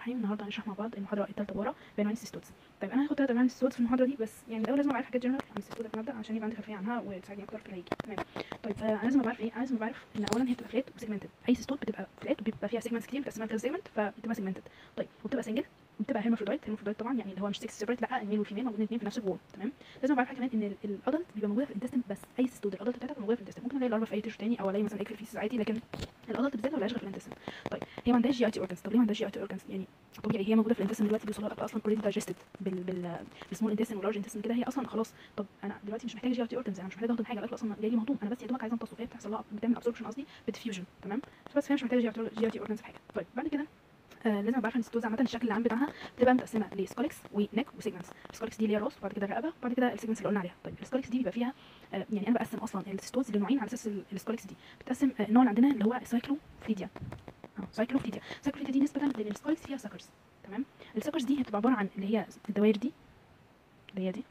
الرحيم النهارده هنشرح مع بعض المحاضره الثالثه بورا بعنوان السيستودز طيب انا هاخد ثلاث عنوان السيستودز في المحاضره دي بس يعني الاول لازم اعرف حاجات جنرال عن السيستود في المبدا عشان يبقى عندي خلفيه عنها وتساعدني اكتر في اللي هيجي تمام طيب آه انا لازم اعرف ايه انا لازم اعرف ان اولا هي بتبقى فلات وسيجمنتد اي سيستود بتبقى فلات وبيبقى فيها سيجمنتس كتير متقسمه كذا سيجمنت فبتبقى سيجمنتد طيب وبتبقى سنجل وبتبقى هيرمافرودايت هيرمافرودايت طبعا يعني اللي هو مش 6 سيبريت لا الميل والفيميل موجودين الاثنين في نفس الوول تمام لازم اعرف كمان ان الادلت بيبقى موجوده في الانتستين بس اي سيستود الادلت بتاعتها موجوده في الانتستين ممكن الاقي الاربع في اي تيشو تاني او الاقي مثلا اكل فيسز عادي لكن الادلت بالذات ما بلاقيش غير في الانتستين طيب هي ما عندهاش جي اي تي اورجنز طب ليه ما عندهاش جي اي تي اورجنز يعني طبيعي هي موجوده في الانتستين دلوقتي بيوصلها الاكل اصلا اوريدي دايجستد بال بال بالسمول انتستين واللارج انتستين كده هي اصلا خلاص طب انا دلوقتي مش محتاجه جي اي تي اورجنز انا مش محتاجه اهضم حاجه الاكل اصلا جاي لي مهضوم انا بس يا دوبك عايزه امتصه فهي بتحصل لها بتعمل ابسوربشن قصدي بديفيوجن تمام بس هي مش محتاجه جي اي تي اورجنز في حاجه طيب بعد كده آه لازم ابقى عارفه ان الستوز عامه الشكل العام بتاعها بتبقى متقسمه لسكولكس ونك وسيجمنتس السكولكس دي اللي هي الراس وبعد كده الرقبه وبعد كده السيجمنتس اللي قلنا عليها طيب السكولكس دي بيبقى فيها آه يعني انا بقسم اصلا الستوز لنوعين على اساس السكولكس دي بتقسم آه النوع اللي عندنا اللي هو سايكلوفليديا اه سايكلوفليديا سايكلوفليديا دي نسبه لان السكولكس فيها سكرز تمام السكرز دي هتبقى عباره عن اللي هي الدوائر دي اللي هي دي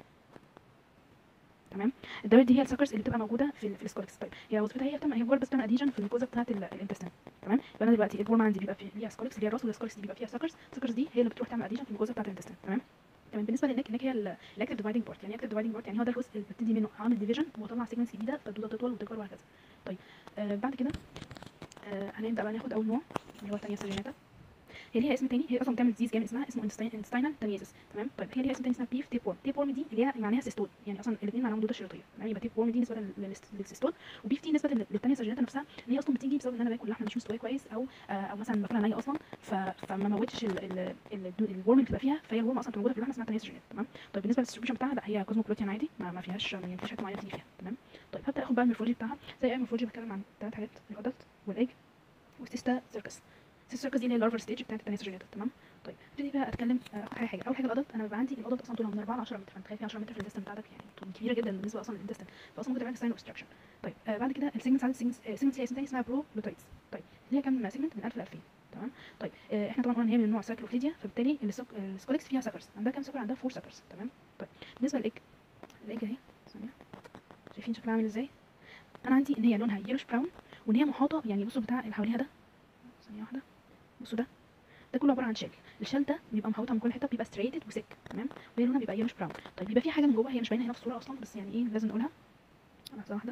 تمام الدوائر دي هي السكرز اللي بتبقى موجوده في في السكولكس طيب هي وظيفتها هي بتعمل هي مجرد بس بتعمل اديجن في الجزء بتاعه الانتستين تمام يبقى انا دلوقتي البورما عندي بيبقى فيها سكولكس اللي هي الراس والسكولكس دي بيبقى فيها سكرز السكرز دي هي اللي بتروح تعمل اديجن في الجزء بتاعه الانتستين تمام تمام بالنسبه للنك النك هي الاكتيف ديفايدنج بارت يعني اكتيف ديفايدنج بارت يعني هو ده الجزء اللي ببتدي منه اعمل ديفيجن واطلع سيجمنتس جديده فالدوده تطول وتكبر وهكذا طيب آه بعد كده آه هنبدا بقى ناخد اول نوع اللي هو الثانيه سيرجيناتا هي ليها اسم تاني هي اصلا بتعمل ديزيز جامد اسمها اسمه انستاينال تميزس تمام طيب هي ليها اسم تاني اسمها بيف تيب وورم تيب وورم دي اللي هي معناها سيستول يعني اصلا الاثنين معناهم دوده شريطيه تمام يبقى تيب وورم دي نسبه للسيستول وبيف دي نسبه للثانيه سيرجيناتا نفسها اللي هي اصلا بتيجي بسبب ان انا باكل لحمه مش مستويه كويس او آه او مثلا باكلها نيه اصلا ف... فما موتش الورم اللي بتبقى فيها فهي الورم اصلا موجوده في اللحمه اسمها ثانيه سيرجيناتا تمام طيب بالنسبه للديستريبيوشن بتاعها لا هي كوزموبوليتيان عادي ما, ما فيهاش يعني مفيش حاجه معينه بتيجي فيها تمام طيب هبدا اخد بقى المورفولوجي بتاعها زي اي مورفولوجي بتكلم عن ثلاث حاجات الادلت والايج والسيستا سيركس السيستا سيركس دي اللي هي اللارفر ستيج بتاعت الثانيه سيرجيناتا تمام طيب ابتدي بقى اتكلم اول حاجه اول حاجه الادلت انا بيبقى عندي الادلت اصلا طولها من 4 ل 10 متر فانت تخيل في 10 متر في الانتستين بتاعتك يعني طول كبيره جدا بالنسبه اصلا للانتستين فاصلا ممكن تعمل ساين اوبستراكشن طيب آه بعد كده السيجمنتس عدد السيجمنتس هي اسم تاني اسمها برو لوتايتس طيب اللي هي كام سيجمنت من 1000 ل 2000 تمام طيب آه احنا طبعا قلنا ان هي من نوع سايكلوفليديا فبالتالي السكوليكس فيها سكرز عندها كام سكر عندها 4 سكرز تمام طيب بالنسبه للايج الايج اهي ثانيه شايفين شكلها عامل ازاي انا عندي ان هي لونها يلوش براون وان هي محاطه يعني بصوا بتاع اللي حواليها ده ثانيه واحده بصوا ده ده كله عباره عن شيل الشيل ده بيبقى محوطها من كل حته بيبقى ستريتد وسك تمام وهي لونها بيبقى يلوش براون طيب بيبقى في حاجه من جوه هي مش باينه هنا في الصوره اصلا بس يعني ايه لازم نقولها لحظه واحده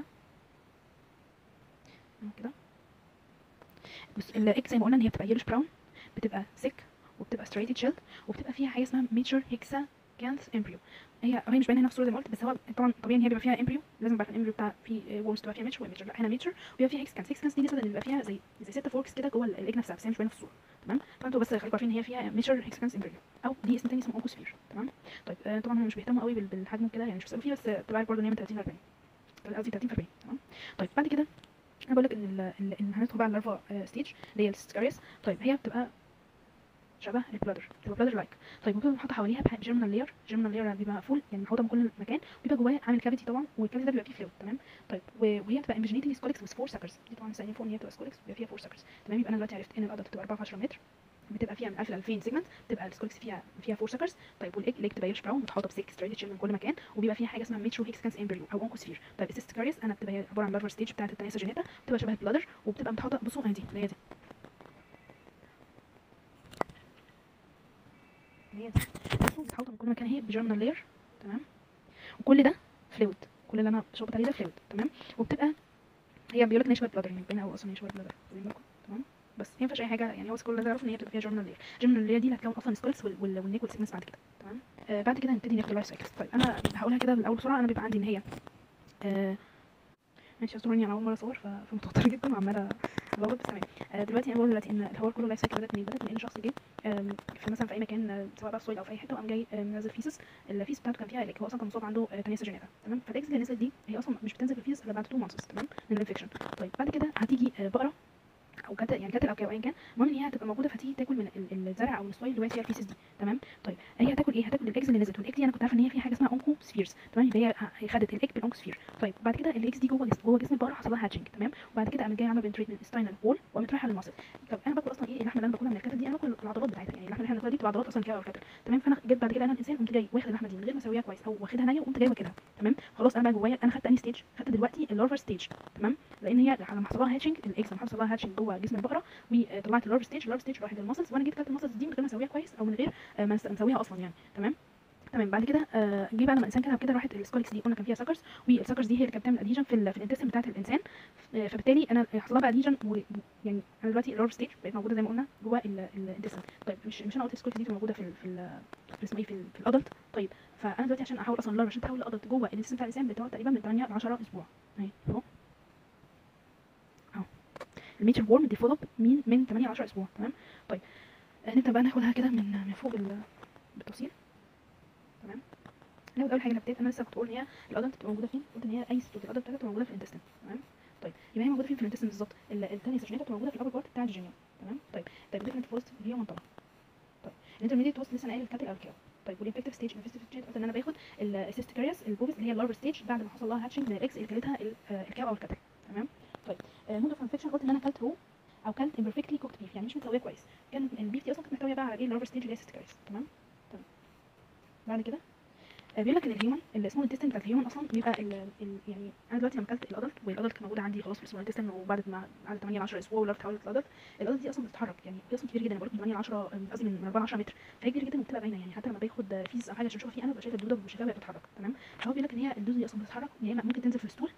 كده بس الاكس زي ما قلنا ان هي بتبقى يلوش براون بتبقى سك وبتبقى ستريتد شيل وبتبقى فيها حاجه اسمها ميتشر هيكسا كانث امبريو هي هي مش باينه هنا في الصوره زي ما قلت بس هو طبعا طبيعي ان هي بيبقى فيها امبريو لازم نبقى الامبريو بتاع في وورمز تبقى فيها ميتشر وميتشر لا هنا ميتشر وبيبقى فيها هيكس كانث هيكس كانث دي نسبه ان بيبقى فيها زي زي ست فوركس كده جوه الايج نفسها بس هي مش باينه في الصوره تمام فانتوا بس خليكم عارفين ان هي فيها ميتشر هيكس كانث امبريو او دي اسم تاني اسمه اوكوسفير تمام طيب آه طبعا هم مش بيهتموا قوي بالحجم كده يعني مش بيسالوا فيه بس تبقى عارف برضه ان هي من 30 ل 40 قصدي 30 في 40 تمام طيب بعد كده انا بقول لك ان ان هندخل بقى على اللارفا ستيج اللي هي السكاريس طيب هي بتبقى شبه البلادر بتبقى بلادر لايك طيب وبيبقى محاطه حواليها جيرمينال لاير جيرمينال لاير بيبقى مقفول يعني محاطه من كل مكان وبيبقى جواه عامل كافيتي طبعا والكافيتي ده بيبقى فيه فلويد تمام طيب وهي بتبقى امبريجينيتنج سكوليكس وذ فور سكرز دي طبعا ساينين فوق ان هي بتبقى سكوليكس بيبقى فيها فور سكرز تمام يبقى انا دلوقتي عرفت ان الادلت بتبقى 4 في 10 متر بتبقى فيها من 1000 ل 2000 سيجمنت بتبقى السكوليكس فيها فيها فور سكرز طيب والايج الايج بتبقى يلوش براون متحوطه بسيك ستريتد شيل من كل مكان وبيبقى فيها حاجه اسمها ميترو هيكسكانس امبريو او اونكوسفير طيب السيستكاريس انا بتبقى عباره عن لارفر ستيج بتاعت الثانيه سيرجينيتا بتبقى شبه البلادر وبتبقى متحوطه بصوا دي اللي هي دي هي دي بصوا متحوطه من كل مكان اهي بجيرمينال لاير تمام وكل ده فلويد كل اللي انا بشوف عليه ده فلويد تمام وبتبقى هي بيقول لك ان هي شبه بلادر يعني باينه قوي اصلا هي شبه بلادر تمام بس هي ما فيهاش اي حاجه يعني هو كل اللي تعرفه ان هي بتبقى فيها جيرمينال لاير الجيرمينال لاير دي اللي هتكون اصلا السكولس والنيك والسيجمنتس بعد كده تمام آه بعد كده هنبتدي ناخد اللايف سايكلز طيب انا هقولها كده الاول بسرعه انا بيبقى عندي ان هي آه ماشي اعذروني انا اول مره اصور فمتوتره جدا وعماله بقول بس تمام آه دلوقتي انا بقول دلوقتي ان الحوار كله لايف سايكل بدات منين بدات من ان شخص جه في مثلا في اي مكان سواء بقى في سويل او في اي حته وقام جاي منزل فيسس الفيس بتاعته كان فيها الاك هو اصلا كان مصاب عنده ثانيه سيرجينيتا تمام فالاكس اللي نزلت دي هي اصلا مش بتنزل في الفيس الا بعد 2 مانثس تمام من الانفكشن طيب بعد كده هتيجي بقره او كتل يعني كتل او او ايا كان المهم ان هي هتبقى موجوده فتيجي تاكل من الزرع او السويل اللي وقعت فيها الفيسز دي تمام طيب هي هتاكل ايه هتاكل الاكس اللي نزلت والاكس دي انا كنت عارفه ان هي في حاجه اسمها اونكو سفيرز تمام يبقى هي هي خدت الاك بالاونكو سفير طيب بعد كده الاكس دي جوه جسم جوه جسم البقره حصل لها هاتشنج تمام وبعد كده قامت جايه عامله بنتريت من ستاينال وول وقامت رايحه للمصل طب انا باكل اصلا ايه اللحمه اللي انا باكلها من الكتل دي انا باكل العضلات بتاعتها يعني اللحمه اللي احنا بناكلها دي بتبقى عضلات اصلا كده والكتل تمام فانا جيت بعد كده انا الانسان قمت جاي واخد اللحمه دي من غير ما اسويها كويس او واخدها نيه وقمت جاي واكلها تمام خلاص انا بقى جوايا انا خدت انهي ستيج خدت دلوقتي اللارفر ستيج تمام لان هي لما حصل لها هاتشنج الاكس لما حصل لها هاتشنج جوه جسم البقره وطلعت اللارف ستيج اللارف ستيج راحت للمسلز وانا جيت كلت المسلز دي من غير ما اسويها كويس او من غير آه، ما نس- نسويها اصلا يعني تمام تمام بعد كده آه، جه بقى لما الانسان كتب كده راحت السكولكس دي قلنا كان فيها سكرز والسكرز دي هي اللي كانت بتعمل اديجن في ال في الانتستين بتاعت الانسان آه، فبالتالي انا حصل لها بقى اديجن يعني انا دلوقتي اللور ستيج بقت موجوده زي ما قلنا جوه الانتستين طيب مش مش انا قلت السكولكس دي بتبقى موجوده في ال في ال في اسمه ايه في, ال- في الادلت طيب فانا دلوقتي عشان احول اصلا اللور عشان تحول الادلت جوه الانتستين بتاع الانسان بتقعد تقريبا من 8 ل 10 اسبوع اهي اهو اهو الميتر وورم ديفلوب من من 8 ل 10 اسبوع تمام طيب آه، نبدا بقى ناخدها كده من من فوق ال- بالتفصيل تمام ناخد اول حاجه الابتدات انا لسه كنت بقول ان هي الادلت بتبقى موجوده فين قلت ان هي اي ستوت الادلت بتاعتها بتبقى موجوده في الانتستين تمام طيب يبقى هي موجوده فين في الانتستين بالظبط ال- الثانيه سجنتها بتبقى موجوده في الابر بارت بتاع الجينيوم تمام طيب طيب ديفرنت فوست اللي هي منطقه طيب الانترميديت وسط لسه انا قايل الكاتل او الكاو طيب والانفكتيف ستيج الانفكتيف ستيج قلت ان انا باخد السيستيكارياس البوبس اللي هي اللارفر ستيج بعد ما حصل لها هاتشنج من الاكس اللي كلتها ال- آه، الكاو او الكاتل تمام طيب مود اوف انفكشن قلت ان انا كلت رو او كلت امبرفكتلي كوكت بيف يعني مش متسويه كويس كان البيف دي اصلا كانت محتويه بقى على ايه اللارفر ستيج اللي هي السيستيكاريس تمام تمام بعد كده آه، بيقول لك ان الهيومن السمول انتستين بتاعت الهيومن اصلا بيبقى ال ال يعني انا دلوقتي لما اكلت الادلت والادلت كان موجوده عندي خلاص في السمول انتستين وبعد ما بعد 8 ل 10 اسبوع ولو اتحولت للادلت الادلت دي اصلا بتتحرك يعني هي اصلا كبير جدا بقول لك من 8 ل 10 آم، قصدي من 4 ل 10 متر فهي كبيره جدا وبتبقى باينه يعني حتى لما باخد فيز او حاجه عشان اشوفها فيه انا ببقى شايفه الدوده وشايفها وهي بتتحرك تمام فهو بيقول لك ان هي الدوده دي اصلا بتتحرك يا اما ممكن تنزل في الستول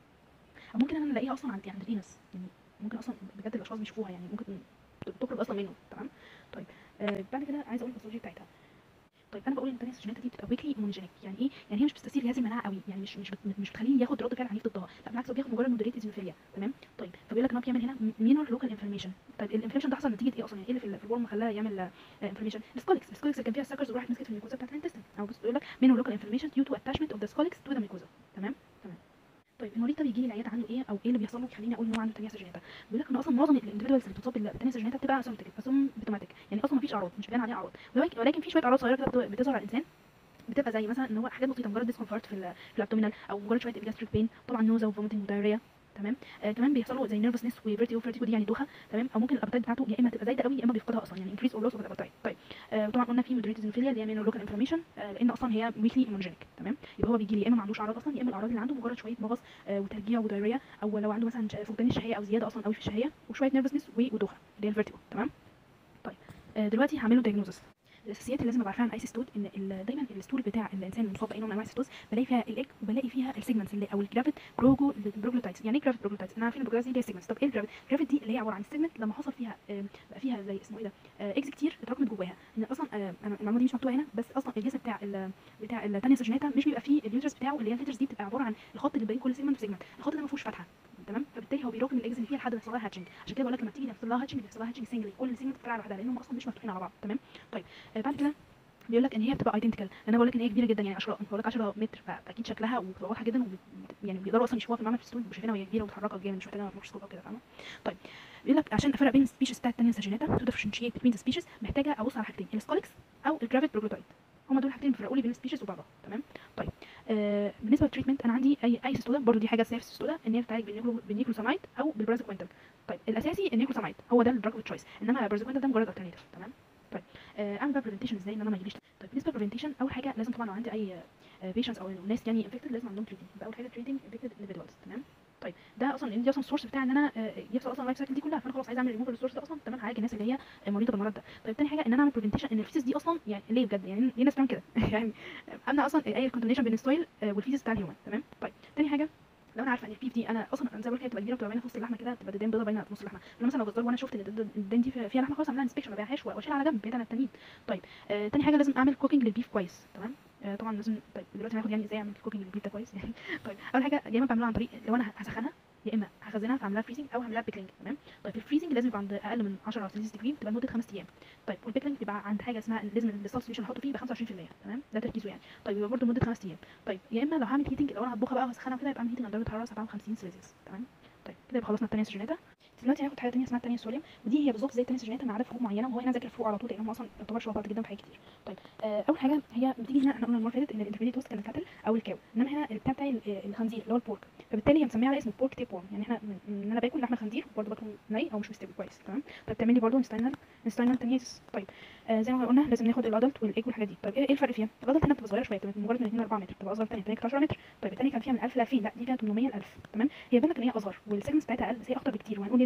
او ممكن انا الاقيها اصلا عند عند الانس يعني ممكن اصلا بجد الاشخاص بيشوفوها يعني ممكن تخرج اصلا منه تمام طيب آه بعد كده عايزه اقول الباثولوجي بتاعتها طيب انا بقول ان التانية السجينات دي بتبقى ويكلي ايمونوجينيك يعني ايه يعني هي مش بتستثير جهاز المناعه قوي يعني مش مش بت مش بتخليه ياخد رد فعل عنيف ضدها لا بالعكس هو بياخد مجرد مودريت ايزوفيليا تمام طيب فبيقول لك ان هو بيعمل هنا مينور لوكال انفلاميشن طيب الانفلاميشن ده حصل نتيجه ايه اصلا يعني ايه اللي في ال- في الورم خلاها يعمل انفلاميشن السكوليكس السكوليكس اللي كان فيها السكرز وراحت مسكت في الميكوزا بتاعت الانتستين او بص بيقول لك مينور لوكال انفلاميشن due to attachment of the scolix to the mucosa تمام تمام طيب المريض ده بيجي لي العياده عنده ايه او ايه اللي بيحصل له يخليني اقول ان هو عنده تانية سجيناتا بيقول لك ان اصلا معظم الاندفيدوالز اللي بتصاب بالتانية سجيناتا بتبقى اسومتيك اسومبتوماتيك يعني اصلا مفيش اعراض مش باين عليها اعراض ولكن ولكن في شويه اعراض صغيره كده بت- بتظهر على الانسان بتبقى زي مثلا ان هو حاجات بسيطه مجرد ديسكomfort في ال في الابدومينال او مجرد شويه جاستريك بين طبعا نوزا وفوميتنج ودايريا تمام آه كمان بيحصل له زي نيرفسنس وفيرتيجو فيرتيجو دي يعني دوخه تمام او ممكن الابتايت بتاعته يا اما تبقى زايده قوي يا اما بيفقدها اصلا يعني انكريز اور لوس اوف الابتايت طيب آه وطبعا قلنا في مودريت زنفيليا اللي هي مينو لوكال انفلاميشن آه لان اصلا هي ويكلي ايمونجينيك تمام يبقى هو بيجي لي يا اما ما عندوش اعراض اصلا يا اما الاعراض اللي عنده مجرد شويه مغص آه وترجيع ودايريا او لو عنده مثلا ش- فقدان الشهيه او زياده اصلا قوي في الشهيه وشويه نيرفسنس ودوخه اللي هي الفيرتيجو تمام طيب آه دلوقتي هعمل له دايجنوزس الاساسيات اللي لازم ابقى عارفاها عن اي سيستول ان ال- دايما الستول بتاع الانسان المصاب باي نوع من انواع السيستوز بلاقي فيها الايج وبلاقي فيها السيجمنتس اللي او الجرافيت بروجو بروجلوتايتس يعني ايه جرافيت بروجلوتايتس احنا عارفين البروجلوتايتس دي هي السيجمنتس طب ايه الجرافيت الجرافيت دي اللي هي عباره عن السيجمنت لما حصل فيها آم، بقى فيها زي اسمه ايه ده اكس كتير اتراكمت جواها ان اصلا آه، انا المعلومه دي مش مكتوبه هنا بس اصلا الجسم بتاع ال بتاع الثانيه سجناتا مش بيبقى فيه اليوترس بتاعه اللي هي الفيترز دي بتبقى عباره عن الخط اللي بين كل سيجمنت وسيجمنت الخط ده ما فيهوش فتحه تمام فبالتالي هو بيراكم الاجز اللي فيها لحد ما يحصل لها هاتشنج عشان كده بقول لك لما تيجي يحصل لها هاتشنج بيحصل لها هاتشنج سنجلي كل سيجمنت بتفرع لوحدها لانهم اصلا مش مفتوحين على بعض تمام طيب آه بعد كده بيقول لك ان هي بتبقى ايدنتيكال انا بقول لك ان هي كبيره جدا يعني 10 بقول لك 10 متر فاكيد شكلها وبتبقى واضحه جدا وبت... يعني بيقدروا اصلا يشوفوها في المعمل في السود بيبقوا شايفينها وهي كبيره ومتحركه جامد مش محتاجه ميكروسكوب او كده فاهمه طيب بيقول لك عشان افرق بين السبيشيز بتاعت الثانيه ساجيناتا تو ديفرنشيت بين سبيشيز محتاجه ابص على حاجتين السكوليكس او الجرافيت بروجلوتايد هما دول الحاجتين اللي بيفرقوا لي بين السبيشيز وبعضها تمام طيب آه بالنسبه للتريتمنت انا عندي اي اي سيستولا برضو دي حاجه اساسيه في السيستولا ان هي بتتعالج بالنيكرو بالنيكروسامايد او بالبرازوكوينتال طيب الاساسي النيكروسامايد هو ده الدراج اوف تشويس انما البرازوكوينتال ده مجرد الترناتيف تمام طيب آه اعمل بقى بريفنتيشن ازاي ان انا ما يجيليش طيب بالنسبه للبريفنتيشن اول حاجه لازم طبعا لو عندي اي بيشنتس او ناس يعني انفكتد لازم عندهم تريتنج يبقى اول حاجه تريتنج انفكتد اندفيدوالز تمام طيب ده اصلا دي اصلا السورس بتاع ان انا آه، يحصل اصلا اللايف سايكل دي كلها فانا خلاص عايز اعمل ريموف للسورس ده اصلا تمام هعالج الناس اللي هي مريضه بالمرض ده طيب تاني حاجه ان انا اعمل بريفنتيشن ان الفيسز دي اصلا يعني ليه بجد يعني ليه الناس بتعمل كده يعني امنع اصلا اي كونتامينيشن بين السويل آه، والفيسز بتاع الهيومن تمام طيب تاني حاجه لو انا عارفه ان البيف دي انا اصلا انا زي ما قلت هي بتبقى كبيره بتبقى باينه في وسط اللحمه كده بتبقى ديدان بيضه باينه في نص اللحمه انا مثلا لو جزار وانا شفت ان الديدان- الديدان دي فيها لحمه خلاص اعملها انسبكشن ما بيعهاش واشيلها على جنب بعيد عن التانيين طيب آه تاني حاجه لازم اعمل كوكينج للبيف كويس تمام آه طبعا لازم طيب دلوقتي هناخد يعني ازاي اعمل كوكينج للبيف ده كويس يعني طيب اول حاجه يا اما بعملها عن طريق لو انا هسخنها يا اما هخزنها فاعملها فريزنج او هعملها بيكلينج تمام طيب الفريزنج لازم يبقى عند اقل من 10 سلسيوس ديجري بتبقى لمده خمس ايام طيب والبيكلينج بيبقى عند حاجه اسمها لازم السولت سوليوشن احطه فيه يبقى 25% تمام ده تركيزه يعني طيب يبقى برده لمده خمس ايام طيب يا اما لو هعمل هيتنج لو انا هطبخها بقى واسخنها كده يبقى اعمل هيتنج عند درجه حراره 57 سلسيوس تمام طيب كده يبقى خلصنا الثانيه سجناتا دلوقتي هناخد حاجه ثانيه اسمها الثانيه سوليوم ودي هي بالظبط زي الثانيه سجناتا ما عدا فروق معينه وهو هنا ذاكر فروق على طول لانهم اصلا يعتبر شبه بعض جدا في حاجات كتير طيب آه اول حاجه هي بتيجي هنا احنا قلنا المره اللي فاتت ان الانترميديت توست كانت الكاتل او الكاو انما هنا البتاع بتاعي ال- الخنزير اللي هو البورك فبالتالي هي مسميها على اسم بورك تيب وورم يعني احنا من- من ان انا باكل لحمه خنزير وبرده باكله ني او مش مستوي كويس تمام طيب بتعمل لي برده انستاينال انستاينال تانيس طيب آه زي ما قلنا لازم ناخد الادلت والايج والحاجات دي طيب ايه إيه الفرق فيها الادلت هنا بتبقى صغيره شويه بتبقى مجرد من 2 ل 4 متر بتبقى اصغر ثانيه ثانيه 10 متر طيب الثانيه كان فيها من 1000 ل 2000 لا دي فيها 800 ل 1000 تمام هي بالك ان هي اصغر والسيجمنتس بتاعتها اقل بس هي اخطر بكتير وهنقول ليه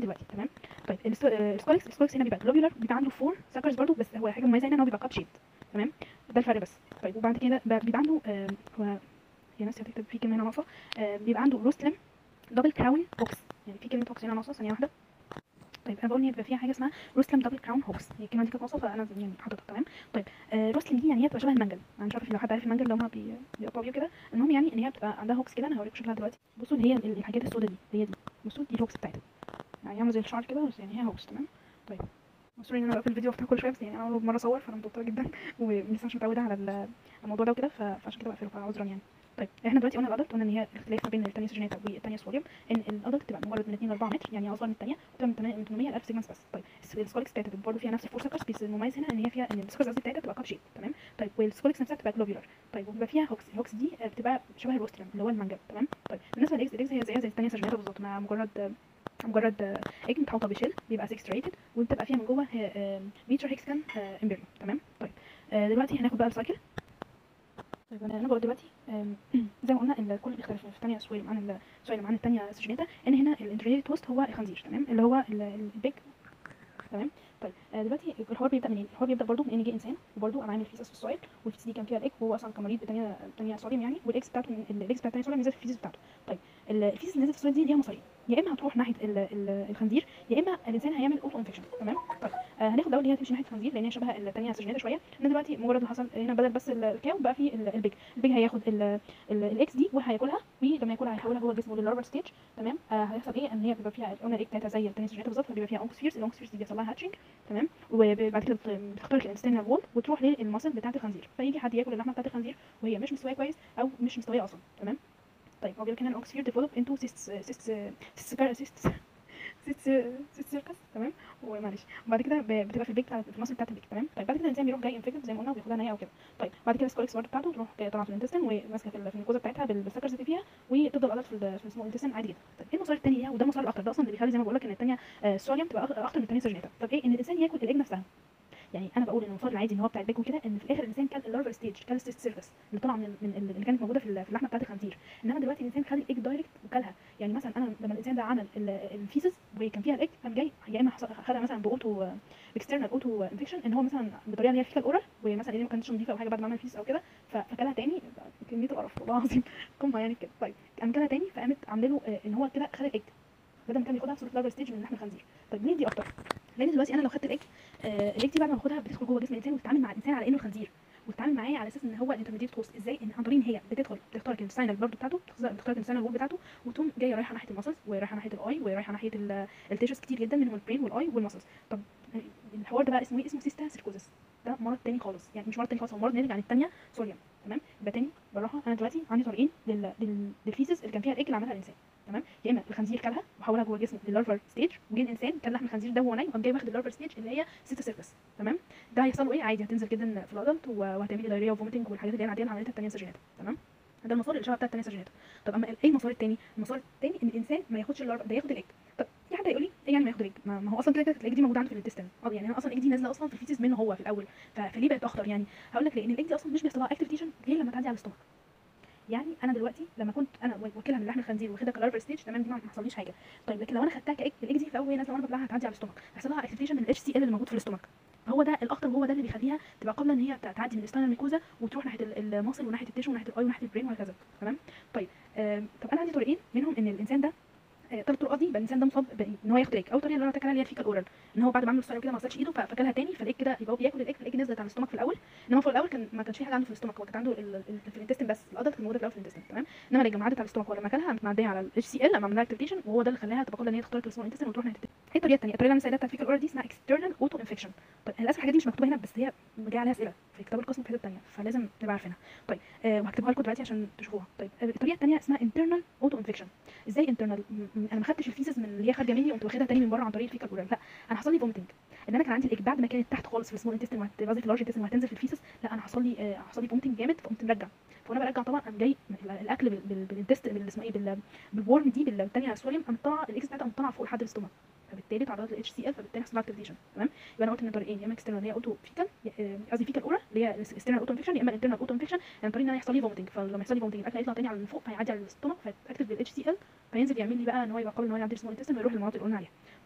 دلوقتي تمام طيب السكوليكس السكوليكس هنا بيبقى جلوبيولار بيبقى عنده فور سكرز برضو بس هو حاجه مميزه هنا ان هو بيبقى كاب شيب تمام ده الفرق بس طيب وبعد كده ب- بيبقى عنده آه، هو هي ناس هتكتب في كلمه هنا ناقصه آه، بيبقى عنده روستلم دبل كراون هوكس يعني في كلمه هوكس هنا ناقصه ثانيه واحده طيب انا بقول ان بيبقى فيها حاجه اسمها روستلم دبل كراون هوكس هي الكلمه دي كانت ناقصه فانا يعني حاططها تمام طيب آه روستلم دي يعني هي بتبقى شبه المنجل انا مش عارفه لو حد عارف المنجل لو هما بي- بيقطعوا بيه كده المهم يعني ان هي بتبقى عندها هوكس كده انا هوريكم شكلها دلوقتي بصوا اللي هي ال- الحاجات السوداء دي هي دي بصوا دي الهوكس بتاعتها يعني عامله زي الشعر كده بس يعني هي هوكس تمام طيب سوري ان انا بقفل الفيديو وافتح كل شويه بس يعني انا اول مره اصور فانا متوتره جدا ولسه مش متعوده على ال- الموضوع ده وكده ف- فعشان كده بقفله فعذرا يعني طيب احنا دلوقتي قلنا الادلت قلنا ان هي الاختلاف ما بين الثانيه سجيناتا والثانيه سوليوم ان الادلت تبقى مجرد من 2 ل 4 متر يعني اصغر من الثانيه وتبقى من 8 من 800 ل 1000 سيجمنتس بس طيب الس- السكوليكس بتاعتها بتبقى برضه فيها نفس الفور سكرز بس المميز هنا ان هي فيها ان السكرز قصدي بتاعتها بتبقى كاب شيب تمام طيب والسكوليكس نفسها بتبقى جلوبيولار طيب وبيبقى فيها هوكس الهوكس دي آه، بتبقى شبه الروسترم اللي هو المانجا تمام طيب بالنسبه للاكس الاكس هي زيها زي الثانيه سجيناتا بالظبط مع مجرد آه، مجرد ايج متحوطه بشيل بيبقى 6 ريتد وبتبقى فيها من جوه ميتر هيكسكان امبريوم تمام طيب آه، دلوقتي هناخد بقى السايكل طيب انا بقول دلوقتي آم، زي ما قلنا ان الكل بيختلف في الثانيه سويلم عن السويلم عن الثانيه سجيناتا ان هنا الانترنيت توست هو الخنزير تمام اللي هو ال- ال- البيج تمام طيب آه، دلوقتي الحوار بيبدا منين؟ الحوار بيبدا برضه من ان جه انسان وبرضه قام عامل فيسس في السويل والفيس دي كان فيها الايك وهو اصلا كان مريض بثانيه ثانيه سوليوم يعني والاكس بتاعته الاكس بتاع الثانيه سوليوم نزل في الفيسس بتاعته طيب ال- الفيسس اللي نزلت في السويل دي ليها مصارين يا اما هتروح ناحيه ال- ال- الخنزير يا اما الانسان هيعمل اوتو انفكشن تمام طيب آه هناخد الاول اللي هي تمشي ناحيه الخنزير لان هي شبه الثانيه سجيناتا شويه ان دلوقتي مجرد ما حصل هنا بدل بس ال- الكاو بقى في ال- البيج البيج هياخد ال- ال- الاكس دي وهياكلها ولما ياكلها هيحولها جوه جسمه لللارفال ستيج تمام آه هيحصل ايه ان هي بيبقى فيها قلنا الايك بتاعتها زي الثانيه سجيناتا بالظبط فبيبقى فيها اونكسفيرز الاونكسفيرز دي بيحصل لها هاتشنج تمام وبعد كده بت- بتخترق الانستينال وول وتروح للمصل بتاعت الخنزير فيجي حد ياكل اللحمه بتاعت الخنزير وهي مش مستويه كويس او مش مستويه اصلا تمام طيب هو بيقول لك هنا الاوكسفير ديفلوب انتو سيست سيست سيست سيست سيست سيست سيركس تمام ومعلش وبعد كده ب- بتبقى في البيك بتاع في المصل بتاعت البيك تمام طيب بعد كده الانسان بيروح جاي انفكتد زي ما قلنا وبياخدها نيه وكده طيب بعد كده السكوليكس برضه بتاعته تروح جايه طالعه في الانتستين وماسكه في ال- في الجوزه بتاعتها بال- بالسكرز اللي فيها وتفضل قاعده في ال- في السمول انتستين عادي جدا طيب ايه المسار الثاني ليها وده المسار الاخطر ده اصلا اللي بيخلي زي ما بقول لك ان الثانيه السوليوم تبقى أخ- اخطر من الثانيه سجيناتا طب ايه ان الانسان ياكل الايج نفسها يعني انا بقول ان المسار العادي ان هو بتاع البيك وكده ان في الاخر الانسان كان اللارفال ستيج كان السيست سيرفس اللي طلع من من ال- اللي كانت موجوده في ال- في اللحمه بتاعت الخنزير انما دلوقتي الانسان خد الايج دايركت وكلها يعني مثلا انا لما الانسان ده عمل ال- الفيسز وكان فيها الايج قام جاي يا اما حصل- خدها مثلا باوتو اكسترنال اوتو انفكشن ان هو مثلا بطريقه اللي هي فيكال اورال ومثلا ايديه ما كانتش نظيفه او حاجه بعد ما عمل فيس او كده ف- فكلها تاني كميه القرف والله العظيم قمه يعني كده طيب قام كلها تاني فقامت عامله له آه، ان هو كده خد الايج بدل ما كان بياخدها في صوره لارفال ستيج من لحم الخنزير طيب ليه دي اكتر لان دلوقتي انا لو خدت الايج آه، الايج دي بعد ما باخدها بتدخل جوه جسم الانسان وتتعامل مع الانسان على انه الخنزير وتتعامل معاه على اساس ان هو الانترميديت هوست ازاي ان عن طريق ان هي بتدخل بتخترق الساينال برضه بتاعته بتخترق بتخترق الساينال وول بتاعته وتقوم جايه رايحه ناحيه المسلز ورايحه ناحيه الاي ورايحه ناحيه ال- التيشوز كتير جدا منهم البرين والاي والمسلز طب الحوار ده بقى اسمه ايه اسمه سيستا سيركوزس ده مرض تاني خالص يعني مش مرض تاني خالص هو مرض ناتج عن الثانيه سوريوم تمام يبقى تاني بالراحه انا دلوقتي عندي طريقين لل... لل... للفيسز اللي كان فيها الايج اللي عملها الانسان تمام يا اما الخنزير كلها وحولها جوه جسمه لللارفر ستيج وجه الانسان كان لحم الخنزير ده وهو نايم وقام جاي واخد اللارفر ستيج اللي هي سيتا سيرفس تمام ده هيحصل له ايه عادي هتنزل جدا في الادلت و- وهتعملي دايريا وفوميتنج والحاجات اللي هي العاديه اللي عملتها الثانيه سجينات تمام ده المسار اللي شبه بتاع الثانيه سجينات طب اما ايه المسار الثاني المسار الثاني ان الانسان ما ياخدش اللارفا ده ياخد الايج طب في حد هيقول لي ايه يعني ما ياخد الايج ما ما هو اصلا كده كده الايج دي موجوده عنده في الانتستين اه يعني انا اصلا الايج دي نازله اصلا في الفيسز منه هو في الاول ف- فليه بقت اخطر يعني هقول لك لان الايج دي اصلا مش بيحصل لها اكتيفيشن غير لما تعدي على الاستومك يعني انا دلوقتي لما كنت انا واكلها من لحم الخنزير واخدها كلارفر ستيج تمام دي ما ما حصليش حاجه طيب لكن لو انا خدتها كايج الايج دي في الاول وهي نازله وانا ببلعها هتعدي على الاستومك هيحصل لها اكتيفيشن من الاتش سي ال اللي موجود في الاستومك هو ده الاخطر وهو ده اللي بيخليها تبقى قابله ان هي ت- تعدي من الستاينال ميكوزا وتروح ناحيه ال- المصل وناحيه التيشو وناحيه الاي وناحيه البرين وهكذا تمام طيب آم، طب انا عندي طريقين منهم ان الانسان ده آه، ثلاث طرق قصدي يبقى الانسان ده مصاب بان هو ياخد الايج اول طريقه اللي انا قلت لك عليها اللي هي الفيكال اورال ان هو بعد ما عمل السؤال كده ما غسلش ايده ف- فاكلها تاني فالايج كده يبقى هو بياكل الايج فالايج نزلت على الاستومك في الاول انما في الاول كان ما كانش في حاجه عنده في الاستومك هو كانت عنده ال- ال- في الانتستين بس الادلت كانت موجوده في الاول في الانتستين تمام انما لما عدت على الاستومك ولما اكلها قامت معديه على الاتش سي ال لما عملها اكتيفيشن وهو ده اللي خلاها تبقى قابله ان هي تخترق السمول انتستين وتروح ناحيه التاني. هي الطريقه الثانيه الطريقه اللي انا سالتها بتاعت الفيكال اورال دي اسمها اكسترنال اوتو انفكشن طيب للاسف الحاجات دي مش مكتوبه هنا بس هي جايه عليها اسئله في كتاب القسم في حته ثانيه فلازم نبقى عارفينها طيب أه وهكتبها لكم دلوقتي عشان تشوفوها طيب آه، الطريقه الثانيه اسمها انترنال اوتو انفكشن ازاي انترنال انا ما خدتش الفيسز من اللي هي خارجه مني وقمت واخدها تاني من بره عن طريق الفيكال اورال لا انا حصل لي فوميتنج ان انا كان عندي الايج بعد ما كانت تحت خالص في السمول انتستين قصدي في اللارج انتستين وهتنزل في الفيسز لا انا حصل لي آه، حصل لي فوميتنج جامد فقمت مرجع فانا برجع طبعا قام جاي الاكل بال- بال- بالانتست بال- اسمها ايه بال- بالورم دي بالثانيه سوريوم قام طالعه الاكس بتاعتها قام طالعه فوق لحد الاستومك فبالتالي تعرضت للاتش سي ال فبالتالي حصل لها اكتيفيشن تمام يبقى انا قلت ان طريقين يا اما اكسترنال اللي هي اوتو فيكال آه، قصدي فيكال اورا اللي هي اكسترنال اوتو انفكشن يا اما انترنال اوتو انفكشن يعني طريق ان انا يحصل لي فوميتنج فلما يحصل لي فوميتنج الاكل هيطلع تاني على من فوق فهيعدي على الاستومك فيتاكتف بالاتش سي ال فينزل يعمل لي بقى ان هو يبقى قابل ان هو يعدي السمول انتستين ويروح للمناطق اللي قلنا عليها طيب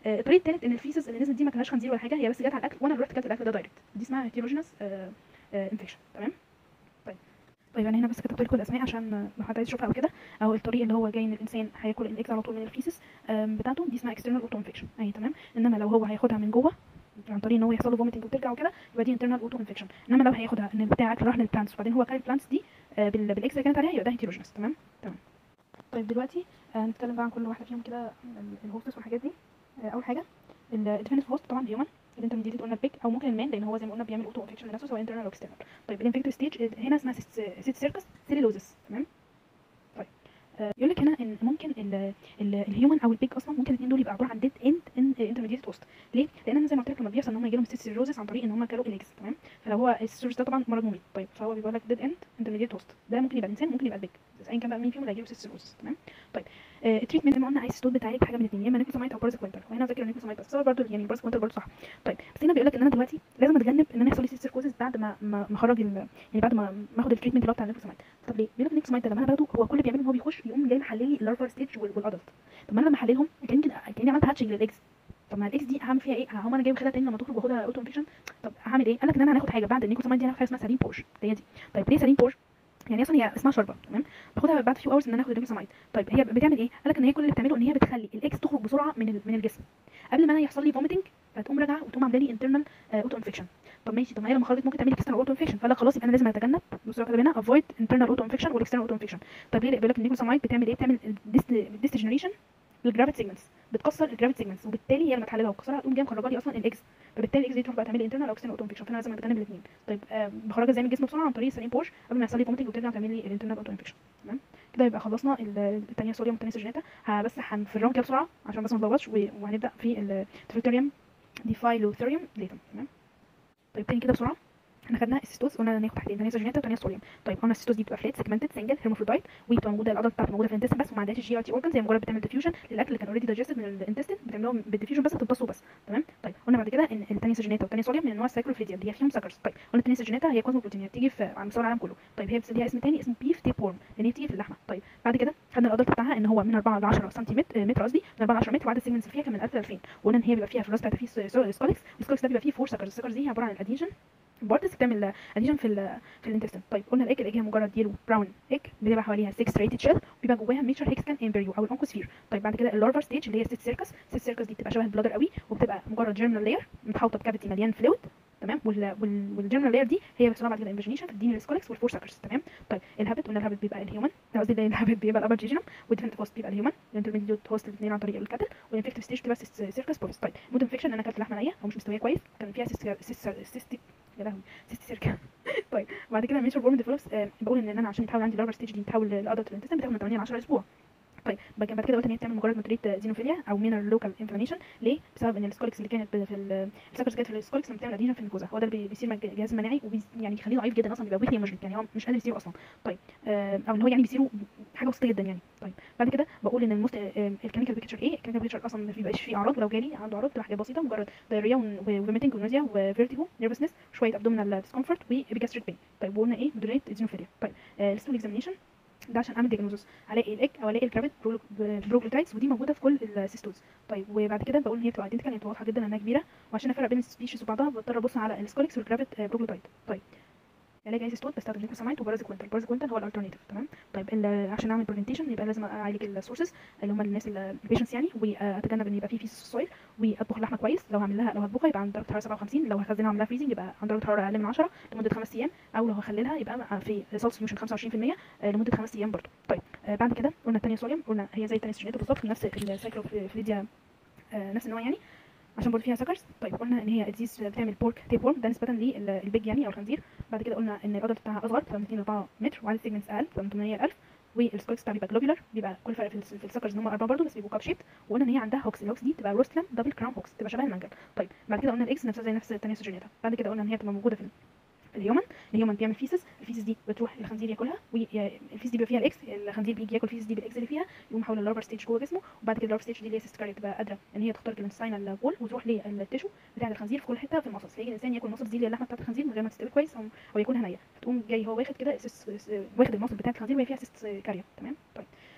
آه، الطريق التالت ان الفيسز اللي نزلت دي ما كانهاش خنزير ولا حاجه هي بس جت على الاكل وانا اللي رحت اكلت الاكل ده دايركت دي اسمها هيتيروجينس انفكشن تمام طيب طيب انا هنا بس كتبت لكم الاسماء عشان لو حد عايز يشوفها او كده او الطريق اللي هو جاي ان الانسان هياكل الاكس على طول من الفيسز آم، بتاعته دي اسمها اكسترنال اوتو انفكشن اهي تمام انما لو هو هياخدها من جوه عن طريق ان هو يحصل له فوميتنج وترجع وكده يبقى دي انترنال اوتو انفكشن انما لو هياخدها ان بتاع اكل راح للبلانتس وبعدين هو كل البلانتس دي آه، بال- بالاكس اللي كانت عليها يبقى ده هيتيروجينس تمام تمام طيب دلوقتي آه، هنتكلم بقى عن كل واحده فيهم كده ال- الهوستس والحاجات دي آه، اول حاجه الديفينيت هوست طبعا هيومن الانترميديت قلنا البيك او ممكن المان لان هو زي ما قلنا بيعمل اوتو انفكشن لنفسه سواء انترنال او اكسترنال طيب الانفكتيف ستيج هنا اسمها سيت سيركس سيلولوزس تمام طيب آه، يقول لك هنا ان ممكن ال- ال- الهيومن او البيك اصلا ممكن الاثنين دول يبقى عباره عن ديد اند ان انترميديت هوست ليه؟ لان انا زي ما قلت لك لما بيحصل ان هم يجي لهم سيت سيروزس عن طريق ان هم كانوا الاكس تمام فلو هو السيروز ده طبعا مرض مميت طيب فهو بيقول لك ديد اند انترميديت هوست ده ممكن يبقى الانسان ممكن يبقى البيك بس ايا كان بقى مين فيهم اللي هيجيله سيت سيروزس تمام طيب آه التريتمنت زي ما قلنا عايز ستول بتاعك بحاجه من الاثنين يا اما نيكوسامايد او بارازيكوينتر وهنا ذاكر النيكوسامايد بس هو برضه يعني بارازيكوينتر برضه صح طيب بس هنا بيقول لك ان انا دلوقتي لازم اتجنب ان انا يحصل لي سيت سيركوزس بعد ما ما ما اخرج ال- يعني بعد ما ما اخد التريتمنت اللي هو بتاع النيكوسامايد طب ليه؟ بيقول لك النيكوسامايد ده لما انا باخده هو كل اللي بيعمله ان هو بيخش يقوم جاي محلل لي اللارفر ستيج والادلت طب ما انا لما احللهم كاني كده كاني عملت هاتشنج للاكس طب ما الاكس دي هعمل فيها ايه؟ هم انا جاي واخدها تاني لما تخرج واخدها اوتو انفكشن طب هعمل ايه؟ قال لك ان انا هناخد حاجه بعد النيكوسامايد دي هناخد حاجه اسمها سالين بورش هي دي طيب ليه سالين بورش؟ يعني اصلا هي اسمها شوربه تمام باخدها بعد فيو اورز ان انا اخد النيكوسامايد طيب هي بتعمل ايه؟ قال لك ان هي كل اللي بتعمله ان هي بتخلي الاكس تخرج بسرعه من ال- من الجسم قبل ما انا يحصل لي فوميتنج فتقوم راجعه وتقوم عامله لي انترنال اوتو انفكشن طب ماشي طب ما هي لما خرجت ممكن تعمل لي اكسترنال اوتو انفكشن فلا خلاص يبقى انا لازم اتجنب بصوا كده هنا افويد انترنال اوتو انفكشن والاكسترنال اوتو انفكشن طب ليه بيقول لك النيكوسامايد بتعمل ايه بتعمل ديستجنريشن للجرافيت سيجمنتس بتكسر الجرافيت سيجمنتس وبالتالي هي لما تحللها وتكسرها تقوم جايه مخرجه لي اصلا الاكس فبالتالي الاكس دي تروح بقى تعمل لي انترنال او اكسترنال اوتو انفكشن فانا لازم اتجنب الاثنين طيب آه بخرجها ازاي من الجسم بسرعه عن طريق سليم بوش قبل ما يحصل لي فوميتنج وترجع تعمل لي الانترنال اوتو انفكشن تمام كده يبقى خلصنا ال- الثانيه صوديوم والثانيه سجناتا ه- بس هنفرهم كده بسرعه عشان بس ما نلخبطش و- وهنبدا في التريتوريوم ديفايلوثيريوم ليتم تمام طيب تاني كده بسرعه احنا خدنا السيستوز قلنا هناخد حاجتين ثانيه سجناتا وثانيه صوديوم طيب قلنا السيستوز دي بتبقى فلات سيجمنتد سنجل هيرمافرودايت وبتبقى موجوده العضله بتاعتها موجوده في الانتستين بس وما عندهاش الجي ار تي اورجنز هي مجرد بتعمل ديفيوجن للاكل اللي كان اوريدي دايجستد من الانتستين بتعملهم بالديفيوجن بس هتمتصه بس تمام طيب قلنا بعد كده ان الثانيه سجناتا والثانيه صوديوم من انواع السايكلوفليديا اللي هي فيهم سكرز طيب قلنا الثانيه سجناتا هي كوزموبروتين هي بتيجي في على مستوى العالم كله طيب هي بس ليها اسم تاني اسمه بيف تيب وورم لان هي بتيجي في اللحمه طيب بعد كده خدنا الادلت بتاعها ان هو من 4 ل 10 سنتيمتر متر قصدي من 4 ل 10 متر وعدد السيجمنتس اللي فيها كان من 1000 ل 2000 وقلنا ان هي بيبقى فيها في الراس بتاعتها في سكولكس والسكولكس ده بيبقى فيه فور سكرز السكرز دي عباره عن الاديشن بارتس بتعمل اديشن في ال في الانتستين طيب قلنا الايج الايج هي مجرد يلو براون ايج بتبقى حواليها 6 ريتد شيل بيبقى جواها ميتشر هيكسكان امبريو او الاونكوسفير طيب بعد كده اللارفر ستيج اللي هي ست سيركس ست سيركس دي بتبقى شبه البلادر قوي وبتبقى مجرد جيرمال لاير متحوطه بكافيتي مليان فلويد تمام وال وال والجيرمال لاير دي هي بيحصل لها بعد كده انفجينيشن تديني السكولكس والفور سكرز تمام طيب الهابت قلنا الهابت بيبقى الهيومن قصدي الهابت بيبقى الابر جيجنم والديفنت هوست بيبقى الهيومن الانترميديت هوست الاثنين عن طريق الكاتل والانفكتيف ستيج بتبقى سيركس بوليس طيب مود انفكشن انا اكلت لحمه نيه او مش مستويه كويس كان فيها سيستيك يا لهوي سيستي سيركا طيب بعد كده ميشر بورم ديفلوبس آه بقول ان انا عشان يتحول عندي اللارفر ستيج دي تتحول لادلت الانتستين بتاخد من 8 ل 10 اسبوع طيب بعد بعد كده قلت ان هي بتعمل مجرد نوتريت زينوفيليا او مينر لوكال انفلاميشن ليه بسبب ان السكولكس اللي كانت في ال- السكرز كانت في السكولكس لما بتعمل اديشن في الجوزه هو ده اللي بي- بيصير مع الجهاز المناعي وبي يعني بيخليه ضعيف جدا اصلا بيبقى ويكلي ايمرجنت يعني هو مش قادر يصير اصلا طيب آه او ان هو يعني بيصيروا حاجه بسيطه جدا يعني طيب بعد كده بقول ان المست الكلينيكال بيكتشر ايه الكلينيكال بيكتشر اصلا ما بيبقاش فيه اعراض ولو جالي عنده اعراض بتبقى حاجات بسيطه مجرد دايريا وفيميتنج ونوزيا وفيرتيجو نيرفسنس شويه ابدومينال ديسكومفورت وبيجاستريك بين طيب وقلنا ايه مودريت زينوفيليا طيب آه الستول اكزامينشن ده عشان اعمل دياجنوزس الاقي الاك او الاقي الكرابت بروجلوتايتس ودي موجوده في كل السيستوز طيب وبعد كده بقول ان هي بتبقى ايدنتيكال يعني واضحه جدا انها كبيره وعشان افرق بين السبيشيز وبعضها بضطر ابص على السكوليكس والكرابت بروجلوتايت طيب علاج اي سيستول بستخدم نيكوسامايد وبارازيكوينتال البارازيكوينتال هو الالترناتيف تمام طيب ال- عشان اعمل برزنتيشن يبقى لازم اعالج السورسز اللي هم الناس البيشنتس يعني واتجنب ان يبقى في فيس السويل واطبخ اللحمه كويس لو هعمل لها لو هطبخها يبقى عند درجه حراره 57 لو هخزنها واعمل لها فريزنج يبقى عند درجه حراره اقل من 10 لمده خمس ايام او لو هخللها يبقى في سالت سوليوشن 25% آه، لمده خمس ايام برضه طيب آه، بعد كده قلنا الثانيه صوديوم قلنا هي زي الثانيه سجنات بالظبط نفس السايكلوفليديا آه، نفس النوع يعني عشان برضه فيها سكرز طيب قلنا ان هي ديزيز بتعمل بورك تيب وورم ده نسبه للبيج يعني او الخنزير بعد كده قلنا ان الادلت بتاعها اصغر بتبقى من 2 ل 4 متر وعدد السيجمنتس اقل بتبقى من 800 ل 1000 والسكولكس بتاعها بيبقى جلوبيولار بيبقى كل فرق في, الس- في السكرز ان هم اربعه برضه بس بيبقوا كاب شيبت وقلنا ان هي عندها هوكس الهوكس دي تبقى روستلم دبل كراون هوكس تبقى شبه المانجل طيب بعد كده قلنا الاكس نفسها زي نفس الثانيه سجنتها بعد كده قلنا ان هي بتبقى موجوده في ال- في الهيومن الهيومن بيعمل فيسز الفيسز دي بتروح الخنزير ياكلها والفيس دي بيبقى فيها الاكس الخنزير بيجي ياكل الفيسز دي بالاكس اللي فيها يقوم حول اللارفر ستيج جوه جسمه وبعد كده اللارفر ستيج دي اللي هي سيستكاريا تبقى قادره ان هي تخترق الانساينال وول وتروح للتيشو بتاع الخنزير في كل حته في المصص فيجي الانسان ياكل المصص دي اللي هي اللحمه بتاعت الخنزير من غير ما تستوي كويس او او ياكلها نيه فتقوم جاي هو واخد كده سيس- واخد المصص بتاعت الخنزير وهي فيها سيست كاريا تمام طيب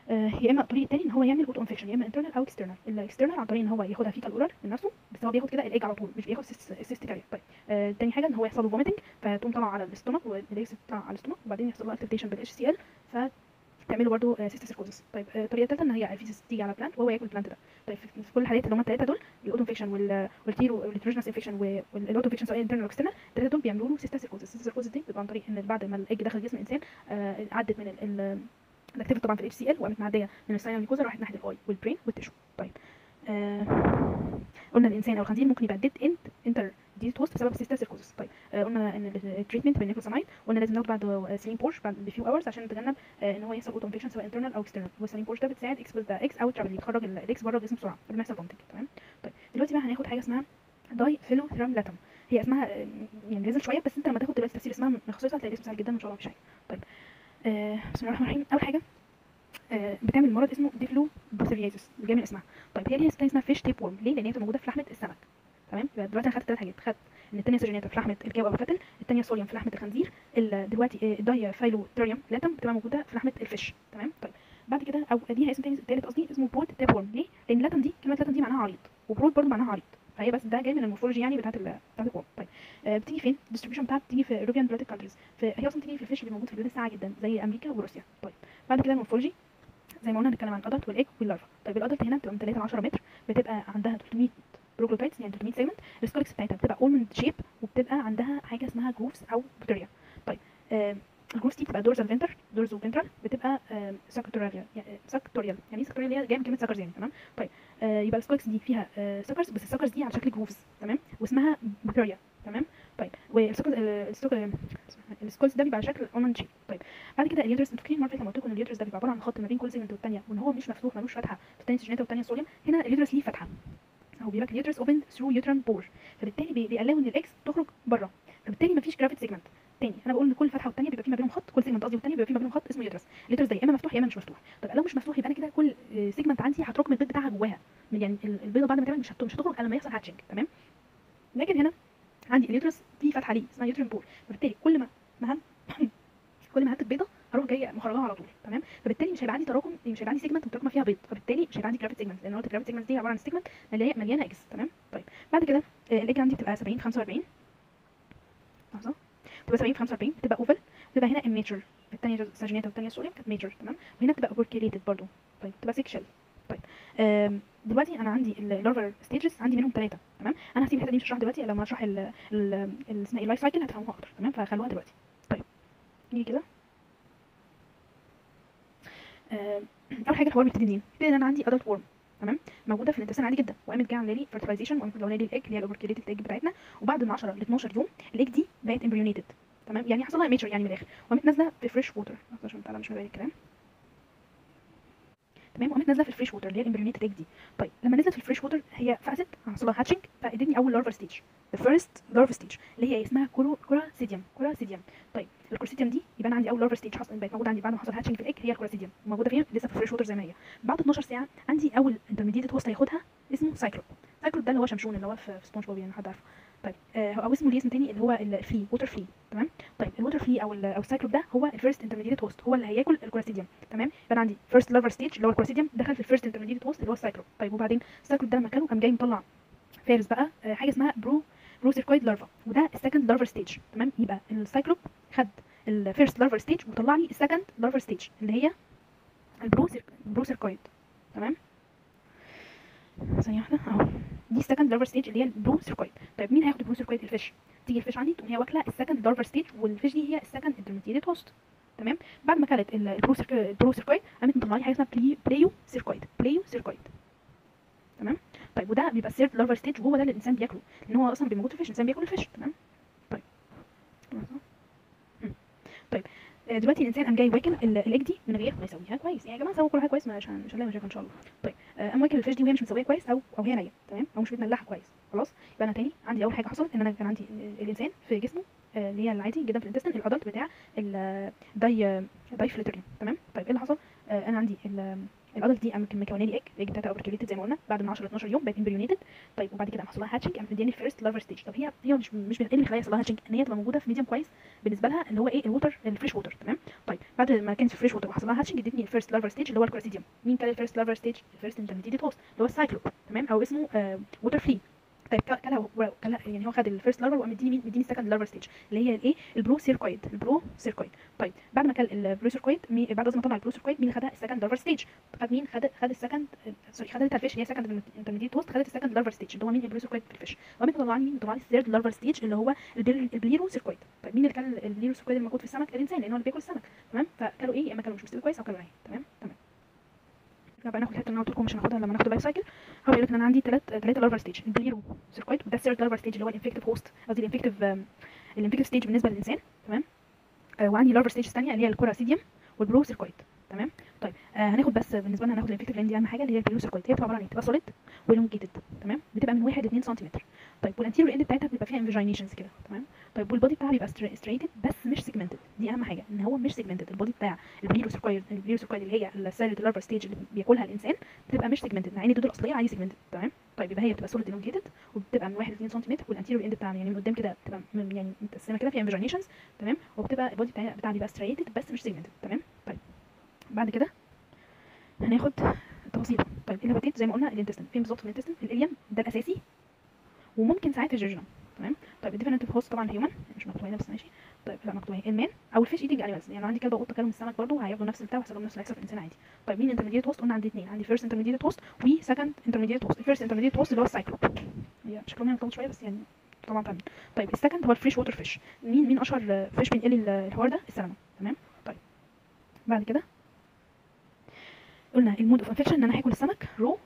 آه، يا اما الطريق التاني ان هو يعمل اوتو انفكشن يا اما انترنال او اكسترنال الاكسترنال عن طريق ان هو ياخدها فيكال اورال لنفسه بس هو بياخد كده الايج على طول مش بياخد سيستيكاليا طيب آه، تاني حاجه ان هو يحصل له فوميتنج فتقوم طالعه على الاستومك والايجز تطلع على الاستومك وبعدين يحصل له اكتيفيشن بالاتش سي ال فتعمله برضه سيست سيركوزس طيب آه، الطريقه الثالثه ان هي الفيسيس تيجي على بلانت وهو ياكل البلانت ده طيب في في كل الحالات اللي هم الثلاثه دول الاوتو انفكشن والتيرو والتروجنس انفكشن والاوتو انفكشن سواء انترنال او اكسترنال الثلاثه دول بيعملوا له سيست سيركوزس السيست سيركوزس دي بتبقى عن طريق ان بعد ما الايج دخل جسم الانسان آه، عدت من ال- ال الاكتيفيتي طبعا في الاتش سي ال وقامت معديه من الساينال ميكوزا راحت ناحيه الاي والبرين والتشو طيب آه قلنا الانسان او الخنزير ممكن يبقى ديد انت انتر دي توست بسبب سيستا سيركوزس طيب آه قلنا ان التريتمنت بالنيكلوسامايد قلنا لازم ناخد بعد سليم بورش بعد بفيو اورز عشان نتجنب آه ان هو يحصل اوتو انفكشن سواء انترنال او اكسترنال والسليم بورش ده بتساعد اكسبل ذا اكس او ترافل بتخرج ال- الاكس بره الجسم بسرعه قبل ما يحصل فومتنج تمام طيب دلوقتي بقى هناخد حاجه اسمها داي فيلو ثيراملاتم هي اسمها آه، يعني ريزل شويه بس انت لما تاخد دلوقتي تفسير اسمها مخصوصه هتلاقي الاسم سهل جدا ان شاء الله مش حاجه طيب آه بسم الله الرحمن الرحيم اول حاجه آه، بتعمل مرض اسمه ديفلو بروثيريازيس جاي من اسمها طيب هي ليها اسمها اسمها فيش تيب وورم ليه لان هي بتبقى موجوده في لحمه السمك تمام يبقى دلوقتي انا خدت ثلاث حاجات خدت ان الثانيه سجيناتا في لحمه الكاو او الكتل الثانيه صوليوم في لحمه الخنزير ال- دلوقتي آه، الدايا فايلوتريوم لاتم بتبقى موجوده في لحمه الفيش تمام طيب بعد كده او ليها اسم تاني تالت قصدي اسمه بروت تيب وورم ليه لان لاتم دي كلمه لاتم دي معناها عريض وبروت برضه معناها عريض فهي بس ده جاي من المورفولوجي يعني بتاعت ال بتاعت الورم طيب آه بتيجي فين الديستريبيوشن بتاعها بتيجي في اوروبيان بلاتيك كانتريز هي اصلا بتيجي في الفيش اللي موجود في البلاد الساعه جدا زي امريكا وروسيا طيب بعد كده المورفولوجي زي ما قلنا هنتكلم عن الادلت والايج واللارفا طيب الادلت هنا بتبقى من 3 ل 10 متر بتبقى عندها 300 بروكلوتايتس يعني 300 سيجمنت السكولكس بتاعتها بتبقى اولموند شيب وبتبقى عندها حاجه اسمها جروفز او بكتيريا طيب آه الجروفز دي بتبقى دورزال فينتر دورزو فينترال بتبقى ساكتوريال ساكتوريال يعني ايه ساكتوريال هي جايه من كلمه ساكرز يعني تمام طيب آه يبقى السكولكس دي فيها آه ساكرز بس الساكرز دي على شكل جروفز تمام واسمها بكتيريا تمام طيب والسكولكس السكولكس ده بيبقى على شكل اولموند شيب طيب بعد كده اليوترس انتوا فاكرين المره اللي فاتت لما قلت لكم ان اليوترس ده بيبقى عباره عن خط ما بين كل سيجمنت والثانيه وان هو مش مفتوح ملوش فتحه في الثانيه سجينات والثانيه صوليوم هنا اليوترس ليه فتحه هو بيقول لك اليوترس اوبن ثرو يوتران بور فبالتالي بي- بيقلقوا ان الاكس تخرج بره فبالتالي مفيش جرافيت سيجمنت تاني انا بقول ان كل فتحه والثانيه بيبقى في ما بينهم خط كل سيجمنت قصدي والثانيه بيبقى في ما بينهم خط اسمه يوترس اليوترس ده يا اما مفتوح يا اما مش مفتوح طب لو مش مفتوح يبقى انا كده كل سيجمنت عندي هتركم البيض بتاعها جواها يعني ال- البيضه بعد ما تعمل مش هت- مش هتخرج الا لما يحصل هاتشنج تمام لكن هنا عندي اليوترس في فتحه ليه اسمها يوترين بور فبالتالي كل ما ما هن- كل ما هات البيضه هروح جايه مخرجاها على طول تمام فبالتالي مش هيبقى عندي تراكم مش هيبقى عندي سيجمنت متراكمه فيها بيض فبالتالي مش هيبقى عندي جرافيت سيجمنت لان قلت الجرافيت سيجمنت دي عباره عن سيجمنت مليانه مليانه اكس تمام طيب بعد كده آه، الاج عندي بتبقى 70 45 لحظه بتبقى 70 45 بتبقى اوفل بتبقى هنا اميتشر الثانيه ساجيناتا والثانيه سوريا كانت ميجر تمام وهنا بتبقى اوركيليتد برضو طيب بتبقى سيكشل طيب آم، دلوقتي انا عندي اللارفر ستيجز عندي منهم ثلاثه تمام انا هسيب الحته دي مش هشرحها دلوقتي لما اشرح ال ال ال- اسمها ايه اللايف سايكل هتفهموها اكتر تمام فخلوها دلوقتي طيب نيجي كده آم، اول حاجه الحوار بيبتدي منين؟ بيبتدي ان انا عندي ادلت وورم تمام موجوده في الانتستين عادي جدا وقامت جايه عامله لي فيرتلايزيشن وقامت مطلعه لي الايج اللي هي الاوبركيليتد ايج بتاعتنا وبعد من 10 ل 12 يوم الايج دي بقت امبريونيتد تمام يعني حصل لها ميتشر يعني من الاخر وقامت نازله في فريش ووتر عشان تعالى مش مبين الكلام تمام وقامت نازله في الفريش ووتر اللي هي الامبريونيتد ايج دي طيب لما نزلت في الفريش ووتر هي فقست حصل لها هاتشنج فادتني اول لارفر ستيج the first larva stage اللي هي اسمها كورو كوراسيديوم كوراسيديوم طيب الكوراسيديوم دي يبقى انا عندي اول لارفر ستيج حصل بقت موجوده عندي بعد ما حصل هاتشنج في الايج هي الكوراسيديوم موجوده فين لسه في الفريش ووتر زي ما هي بعد 12 ساعه عندي اول انترميديت هوست هياخدها اسمه سايكلوب سايكلوب ده اللي هو شمشون اللي هو في في سبونج بوب يعني حد عارفه طيب آه او اسمه ليه اسم تاني اللي هو الفلي ووتر فلي تمام طيب الووتر فلي او ال او السايكلوب ده هو الفيرست انترميديت هوست هو اللي هياكل الكوراسيديوم تمام يبقى انا عندي فيرست لارفر ستيج اللي هو الكوراسيديوم دخل في الفيرست انترميديت هوست اللي هو السايكلوب طيب وبعدين السايكلوب ده لما كانوا قام جاي مطلع فارس بقى آه حاجه اسمها برو بروسيركويد لارفا وده السكند لارفر ستيج تمام يبقى السايكلوب خد الفيرست لارفر ستيج وطلع لي السكند لارفر ستيج اللي هي البروسيركويد تمام ثانيه واحده اهو دي السكند لارفر ستيج اللي هي البرو سيركويد طيب مين هياخد البرو سيركويد الفيش تيجي الفيش عندي تقوم هي واكله السكند لارفر ستيج والفيش دي هي السكند انترميديت هوست تمام بعد ما كانت ال- البرو سيرك- البرو سيركويد قامت مطلعه لي حاجه اسمها بلي بلايو سيركويد بلايو سيركويد تمام طيب وده بيبقى السيرد لارفر ستيج وهو ده اللي الانسان بياكله لان هو اصلا بيبقى موجود في الفيش الانسان بياكل الفيش تمام طيب مم. طيب آه، دلوقتي الانسان قام جاي واكل ال- الايج دي من غير ما يسويها كويس يعني يا جماعه سووا كل حاجه كويس مش هن- مش هنلاقي مشاكل ان شاء الله طيب آه، قام واكل الفيش دي وهي مش مسويه كويس او او هي نيه تمام او مش متملحه كويس خلاص يبقى انا تاني عندي اول حاجه حصلت ان انا كان عندي ال- الانسان في جسمه آه، اللي هي العادي جدا في الانتستين الادلت بتاع الداي داي فليترين تمام طيب ايه اللي حصل آه، انا عندي ال- الادلت دي قامت مكونه لي ايج الايج بتاعتها اوبركيوليتد زي ما قلنا بعد من 10 12 يوم بقت امبريونيتد طيب وبعد كده قام حصل لها هاتشنج قامت مدياني الفيرست لارفر ستيج طب هي هي مش مش ايه اللي خلاها يحصل لها هاتشنج ان هي تبقى موجوده في ميديم كويس بالنسبه لها اللي هو ايه الووتر الفريش ووتر تمام طيب بعد ما كانت في فريش ووتر وحصل لها هاتشنج ادتني الفيرست لارفر ستيج اللي هو الكراسيديوم مين كان الفيرست لارفر ستيج الفيرست انترميديت هوست اللي هو السايكلو تمام او اسمه آه ووتر فلي طيب كلا كلا كلا يعني هو خد الفيرست لارفر وقام مديني مين مديني السكند لارفر ستيج اللي هي الايه البرو سيركويد البرو سيركويد طيب بعد ما كان البرو سيركويد مي بعد ما طلع البرو سيركويد مين اللي خدها السكند لارفر ستيج خد مين خد خد السكند سوري خدت الفيش اللي هي سكند انترميديت هوست خدت السكند لارفر ستيج اللي هو مين البرو سيركويد في الفيش وقامت مطلعني مين مطلعني الثيرد لارفر ستيج اللي هو البليرو سيركويد طيب مين اللي كان البليرو سيركويد الموجود في السمك الانسان لان هو اللي بياكل السمك تمام فكانوا ايه يا اما كانوا مش مستوي كويس او كانوا نايم تمام تمام بقى ناخد الحته اللي انا قلت لكم مش هناخدها لما ناخد اللايف سايكل هو بيقول لك ان انا عندي ثلاث ثلاثه لارفر ستيج البليرو سيركويد وده الثيرد لارفر ستيج اللي هو الانفكتيف هوست قصدي الانفكتيف الانفكتيف ستيج بالنسبه للانسان تمام آه وعندي لارفر ستيج ثانيه اللي هي الكوراسيديوم والبرو سيركويد تمام طيب آه هناخد بس بالنسبه لنا هناخد الانفكتيف لان دي اهم حاجه اللي هي البليرو سيركويد هي بتبقى عباره عن ايه بتبقى سوليد ولونجيتد تمام بتبقى من 1 ل 2 سنتيمتر طيب والانتيريور اند بتاعتها بيبقى فيها انفيجينيشنز كده تمام طيب والبودي بتاعها بيبقى ستريتد بس مش سيجمنتد دي اهم حاجه ان هو مش سيجمنتد البودي بتاع البليرو سيركويد البليرو سيركويد اللي هي السيلد لارفر ستيج اللي بياكلها الانسان بتبقى مش سيجمنتد مع ان الدود الاصليه عادي سيجمنتد تمام طيب يبقى هي بتبقى سوليد elongated وبتبقى من 1 ل 2 سنتيمتر والانتيريور اند بتاعها يعني من قدام كده بتبقى يعني متقسمه كده فيها انفيجينيشنز تمام وبتبقى البودي بتاعها بتاعها بيبقى ستريتد بس مش سيجمنتد تمام طيب بعد كده هناخد تفاصيل طيب الهباتيت زي ما قلنا الانتستين فين بالظبط في الانتستين الاليم ده الاساسي وممكن ساعات الجيجنم تمام طيب الديفينيتيف هوست طبعا هيومن مش مكتوب هنا بس ماشي طيب لا مكتوب هنا المان او الفيش ايتنج انيمالز يعني لو عندي كلب وقطه كلوا من السمك برضه هياخدوا نفس البتاع وهيحصل لهم نفس اللي هيحصل في الانسان عادي طيب مين انترميديت هوست قلنا عندي اثنين عندي فيرست انترميديت هوست وسكند انترميديت هوست الفيرست انترميديت هوست اللي هو السايكلو هي شكلهم هنا شويه بس يعني طبعا فاهمين طيب السكند هو الفريش ووتر فيش مين مين اشهر فيش بينقل الحوار ده السلمون تمام طيب بعد كده قلنا المود اوف انفكشن ان انا هاكل السمك رو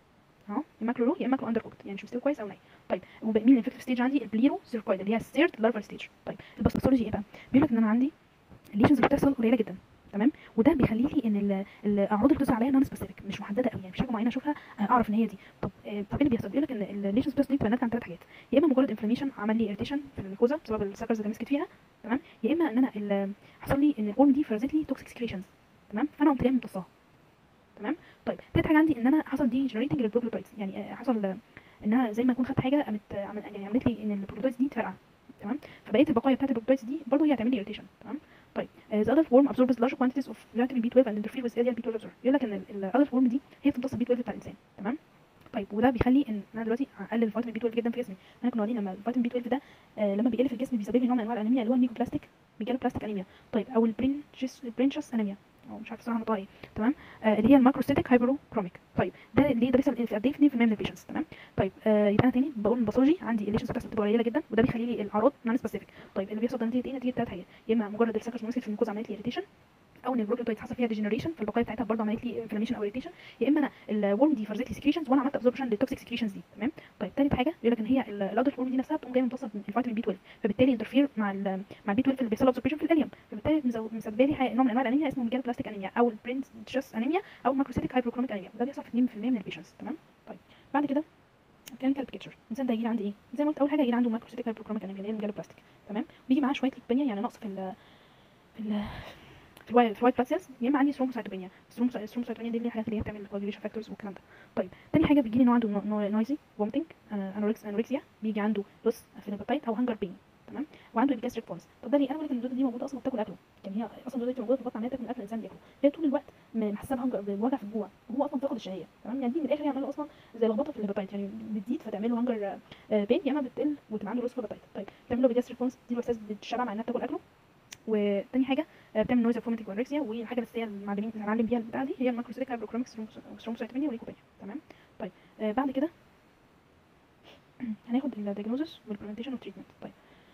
اهو يا ماكله رو يا ماكله اندر كوكت يعني مش مستوي كويس او ناي طيب وبقى مين الانفكتيف ستيج عندي البليرو سيركويد اللي هي الثيرد لارفر ستيج طيب الباثولوجي ايه بقى بيقول لك ان انا عندي الليشنز اللي بتحصل قليله جدا تمام وده بيخلي لي ان الاعراض اللي بتظهر عليا نون سبيسيفيك مش محدده قوي يعني مش حاجه معينه اشوفها اعرف ان هي دي طب آه طب ايه اللي بيحصل بيقول لك ان الليشنز بتحصل دي بتبقى عن ثلاث حاجات يا اما مجرد انفلاميشن عمل لي اريتيشن في الميكوزا بسبب السكرز اللي مسكت فيها تمام يا اما ان انا حصل لي ان الورم دي فرزت لي توكسيك سكريشنز تمام فانا قمت جاي ممتصاها تمام طيب تالت حاجه عندي ان انا حصل دي جنريتنج للبروبلوتايتس يعني حصل انها زي ما اكون خدت حاجه قامت يعني عملت لي ان البروبلوتايتس دي تفرقع تمام فبقيه البقايا بتاعت البروبلوتايتس دي برضه هي هتعمل لي irritation تمام طيب the adult worm absorbs large quantities of vitamin B12 and interfere with aerial B12 absorption يقول لك ان الادلت worm دي هي بتمتص البي 12 بتاع الانسان تمام طيب وده بيخلي ان انا دلوقتي اقلل الفيتامين بي 12 جدا في جسمي احنا كنا واخدين لما الفيتامين بي 12 ده آه لما بيقل في الجسم بيسبب لي نوع من انواع الانيميا اللي هو الميكوبلاستيك بيجيله بلاستيك انيميا طيب او البرينشس البرينشس انيميا او مش عارفه الصراحه نطقها ايه تمام آه اللي هي الماكروستاتيك هايبروكروميك طيب ده ليه ده بيحصل في قد ايه في 2% من البيشنتس تمام طيب آه يبقى انا تاني بقول الباثولوجي عندي الليشنز بتحصل بتبقى قليله جدا وده بيخلي لي الاعراض نون سبيسيفيك طيب اللي بيحصل ده نتيجه ايه نتيجه ثلاث حاجات يا اما مجرد السكرز مسكت في الميكوزا عملت لي اريتيشن او ان البروتوتايت حصل فيها ديجنريشن فالبقايا بتاعتها برضه عملت لي انفلاميشن او اريتيشن يا اما انا الورم دي فرزت لي سكريشنز وانا عملت ابزوربشن للتوكسيك سكريشنز دي تمام طيب ثالث حاجه بيقول لك ان هي الادلت ورم دي نفسها بتقوم جايه ممتصه الفيتامين بي 12 فبالتالي انترفير مع ال مع البي 12 اللي بيحصل ابزوربشن في الاليوم فبالتالي مسببه لي نوع من انواع الانيميا اسمه ميجال بلاستيك انيميا او البرينشس انيميا او ماكروسيتيك هايبروكروميك انيميا وده بيحصل في 2% من البيشنتس تمام طيب بعد كده كلينيكال بيكتشر الانسان ده يجي عندي ايه زي ما قلت اول حاجه يجي عنده ماكروسيتيك هايبروكروميك انيميا اللي هي الميجالو بلاستيك تمام بيجي معاه شويه ليكوبينيا يعني نقص في ال في ال في الوايت في الوايت بلاد سيلز يا اما عندي ثرومبوسايتوبينيا الثرومبوسايتوبينيا دي اللي هي الحاجات اللي هي بتعمل الكواجيوليشن فاكتورز والكلام ده طيب تاني حاجه بيجي لي انه عنده نويزي فومتنج انوركس انوركسيا بيجي عنده لوس في الابيتايت او هانجر بين تمام وعنده الجاستريك بونز طب ده ليه انا بقول لك ان الدوده دي موجوده اصلا بتاكل اكله يعني هي اصلا الدوده دي موجوده في البطن عماله تاكل الاكل الانسان بياكله هي طول الوقت محسسه بهانجر بوجع في الجوع وهو اصلا فاقد الشهيه تمام يعني دي من الاخر هي عماله اصلا زي لخبطه في الهيباتايت يعني بتزيد فتعمل له هانجر بين يا اما بتقل وتبقى عنده لوس في الهيباتايت طيب تعمل له بالجاستريك بونز دي الاساس بتشبع مع انها بتاكل اكله وتاني حاجه بتعمل نويز فوميتنج وانركسيا والحاجه الاساسيه اللي المعلمين بنعلم بيها البتاعه دي هي الماكروسيتيك هايبروكروميك ثرومبوسايتوبينيا وليكوبينيا تمام طيب آه بعد كده هناخد الدياجنوزس والبريفنتيشن والتريتمنت طيب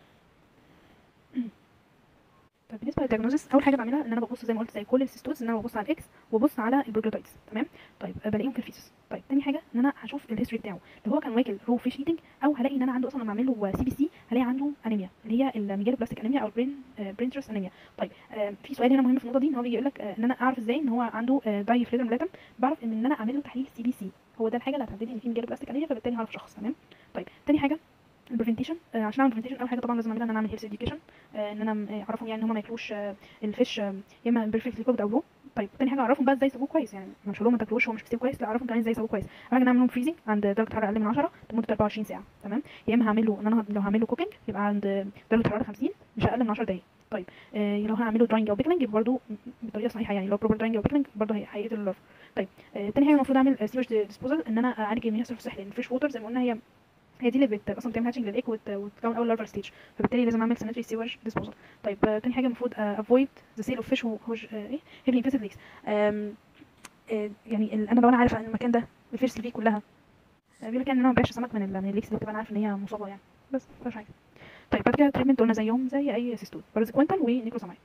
طيب بالنسبه للدياجنوزس اول حاجه بعملها ان انا ببص زي ما قلت زي كل السيستوز ان انا ببص على الاكس وببص على البروجلوتايتس تمام طيب بلاقيهم في الفيسس طيب تاني حاجه ان انا هشوف الهيستوري بتاعه لو هو كان واكل رو فيش ايتنج او هلاقي ان انا عنده اصلا لما اعمل له سي بي سي هلاقي عنده انيميا اللي هي الميجالو بلاستيك انيميا او البرين برينترس انيميا طيب آه في سؤال هنا مهم في النقطه دي ان هو بيجي يقول لك آه ان انا اعرف ازاي ان هو عنده آه داي فليدر ملاتم بعرف ان انا اعمل له تحليل سي بي سي هو ده الحاجه اللي هتحدد لي ان في ميجالو بلاستيك انيميا فبالتالي هعرف شخص تمام طيب تاني حاجه البريفنتيشن آه عشان اعمل بريفنتيشن اول حاجه طبعا لازم اعملها ان انا اعمل هيلث اديوكيشن آه ان انا اعرفهم يعني ان هم ما ياكلوش آه الفيش آه يا اما بيرفكتلي كوكد او رو طيب تاني حاجه اعرفهم بقى ازاي يسووه كويس يعني مش هقول لهم ما تاكلوش هو مش بيستوي كويس لا اعرفهم كمان ازاي يسووه كويس اول حاجه نعمل لهم فريزنج عند درجه حراره اقل من 10 لمده 24 ساعه تمام يا اما هعمله ان انا لو هعمله كوكينج يبقى عند درجه حراره 50 مش اقل من 10 دقايق طيب آه لو هعمله دراينج او بيكلينج يبقى برضه بطريقه صحيحه يعني لو بروبر دراينج او بيكلينج برضه هي- هيقتل اللارفا طيب آه تاني حاجه المفروض اعمل سيوج ديسبوزال ان انا اعالج المياه الصرف الصحي لان الفريش ووتر زي ما قلنا هي هي دي اللي بت اصلا بتعمل هاتشنج للايك وت- وتكون اول لارفال ستيج فبالتالي لازم اعمل سانيتري سيوج ديسبوزال طيب آه تاني حاجه المفروض افويد ذا سيل اوف فيش وهوج ايه هيفلي انفيسد ليكس يعني ال- انا لو انا عارفه ان المكان ده الفيش اللي فيه كلها آه، بيقول لك يعني ان انا ما ببيعش سمك من ال- من الليكس اللي بتبقى انا عارفه ان هي مصابه يعني بس مفيهاش حاجه طيب بعد كده تريتمنت قلنا زيهم زي اي سيستول بارازيكوينتال ونيكروسامايد